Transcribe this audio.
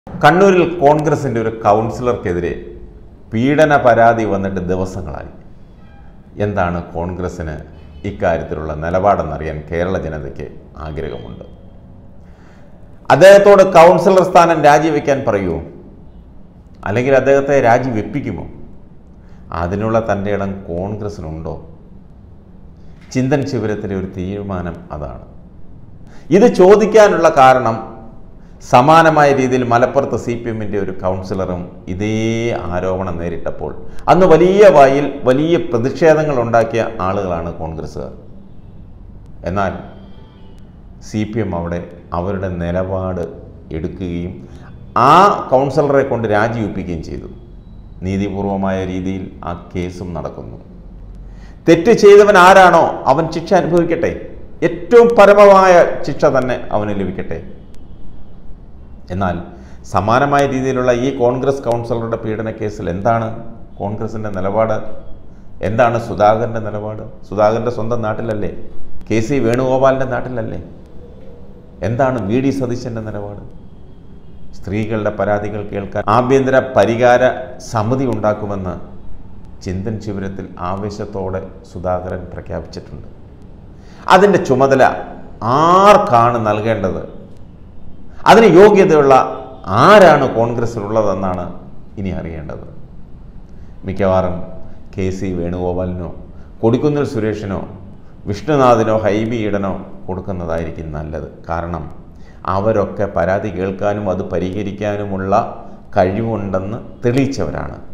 കണ്ണൂരിൽ കോൺഗ്രസിൻ്റെ ഒരു കൗൺസിലർക്കെതിരെ പീഡന പരാതി വന്നിട്ട് ദിവസങ്ങളായി എന്താണ് കോൺഗ്രസ്സിന് ഇക്കാര്യത്തിലുള്ള നിലപാടെന്നറിയാൻ കേരള ജനതയ്ക്ക് ആഗ്രഹമുണ്ട് അദ്ദേഹത്തോട് കൗൺസിലർ സ്ഥാനം രാജിവെക്കാൻ പറയൂ അല്ലെങ്കിൽ അദ്ദേഹത്തെ രാജിവെപ്പിക്കുമോ അതിനുള്ള തൻ്റെ ഇടം കോൺഗ്രസ്സിനുണ്ടോ ചിന്തൻ ശിബിരത്തിലെ ഒരു തീരുമാനം അതാണ് ഇത് ചോദിക്കാനുള്ള കാരണം സമാനമായ രീതിയിൽ മലപ്പുറത്ത് സി പി എമ്മിൻ്റെ ഒരു കൗൺസിലറും ഇതേ ആരോപണം നേരിട്ടപ്പോൾ അന്ന് വലിയ വായിൽ വലിയ പ്രതിഷേധങ്ങൾ ഉണ്ടാക്കിയ ആളുകളാണ് കോൺഗ്രസ്സുകാർ എന്നാൽ സി പി എം അവിടെ അവരുടെ നിലപാട് എടുക്കുകയും ആ കൗൺസിലറെ കൊണ്ട് രാജിവെപ്പിക്കുകയും ചെയ്തു നീതിപൂർവമായ രീതിയിൽ ആ കേസും നടക്കുന്നു തെറ്റ് ചെയ്തവൻ ആരാണോ അവൻ ശിക്ഷ അനുഭവിക്കട്ടെ ഏറ്റവും പരമമായ ശിക്ഷ തന്നെ അവന് ലഭിക്കട്ടെ എന്നാൽ സമാനമായ രീതിയിലുള്ള ഈ കോൺഗ്രസ് കൗൺസിലറുടെ പീഡന കേസിൽ എന്താണ് കോൺഗ്രസിൻ്റെ നിലപാട് എന്താണ് സുധാകരൻ്റെ നിലപാട് സുധാകരൻ്റെ സ്വന്തം നാട്ടിലല്ലേ കെ സി വേണുഗോപാലിൻ്റെ നാട്ടിലല്ലേ എന്താണ് വി ഡി സതീശൻ്റെ നിലപാട് സ്ത്രീകളുടെ പരാതികൾ കേൾക്കാൻ ആഭ്യന്തര പരിഹാര സമിതി ഉണ്ടാക്കുമെന്ന് ചിന്തൻ ശിബിരത്തിൽ ആവേശത്തോടെ സുധാകരൻ പ്രഖ്യാപിച്ചിട്ടുണ്ട് അതിൻ്റെ ചുമതല ആർക്കാണ് നൽകേണ്ടത് അതിന് യോഗ്യതയുള്ള ആരാണ് കോൺഗ്രസ്സിലുള്ളതെന്നാണ് ഇനി അറിയേണ്ടത് മിക്കവാറും കെ സി വേണുഗോപാലിനോ കൊടിക്കുന്നിൽ സുരേഷിനോ വിഷ്ണുനാഥിനോ ഹൈബി ഈഡനോ കൊടുക്കുന്നതായിരിക്കും നല്ലത് കാരണം അവരൊക്കെ പരാതി കേൾക്കാനും അത് പരിഹരിക്കാനുമുള്ള കഴിവുണ്ടെന്ന് തെളിയിച്ചവരാണ്